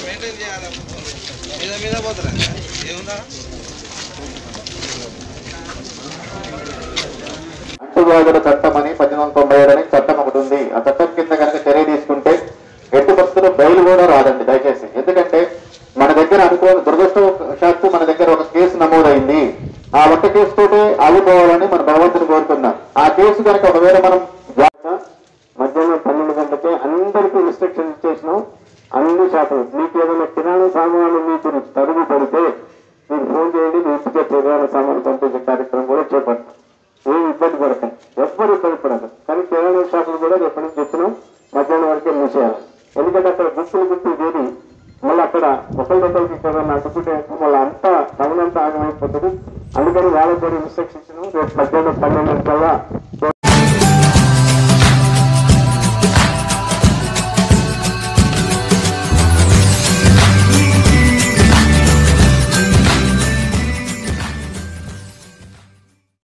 maintain చేయాలి మీద మీద పోతారా ఏముందా అంటువ్యాధుల చట్టం అని పద్దెనిమిది వందల తొంభై ఏడు అని చట్టం ఒకటి ఉంది ఆ చట్టం కింద కనుక చర్య తీసుకుంటే ఎట్టి పరిస్థితుల్లో బెయిల్ కూడా రాదండి దయచేసి ఎందుకంటే మన దగ్గర అనుకోని దురదృష్టవశాత్తు మన దగ్గర ఒక కేసు నమోదైంది ఆ ఒక్క కేసు తోటే ఆగిపోవాలని మన భగవంతుని కోరుతున్నాం ఆ కేసు కనుక ఒకవేళ మనం జాగ్రత్త మధ్యాహ్నం పన్నెండు గంటలకే అందరికీ రిస్ట్రిక్షన్ ఇచ్చేసినాం అన్ని షాపులు మీకు ఏదైనా కిరాణా సామాన్లు మీకు తరుగు పడితే మీరు ఫోన్ చేయండి మీ ఇంటికే కిరాణా సామాన్లు పంపించే కార్యక్రమం కూడా చేపడతాం ఏమి ఇబ్బంది పడతాం ఎవ్వరు ఇబ్బంది పడదు కానీ కిరాణా షాపులు కూడా ఎప్పటి నుంచి చెప్పినాం మధ్యాహ్నం వరకే మూసేయాలి ఎందుకంటే అక్కడ గుంపులు గుంపులు చేరి మళ్ళీ అక్కడ ఒకరికొకరికి ఏదైనా అడ్డుకుంటే మళ్ళీ అంతా టౌన్ అంతా ఆగమైపోతుంది అందుకని వాళ్ళకి కూడా ఇన్స్ట్రక్షన్ ఇచ్చినాం రేపు మధ్యాహ్నం పన్నెండు కల్లా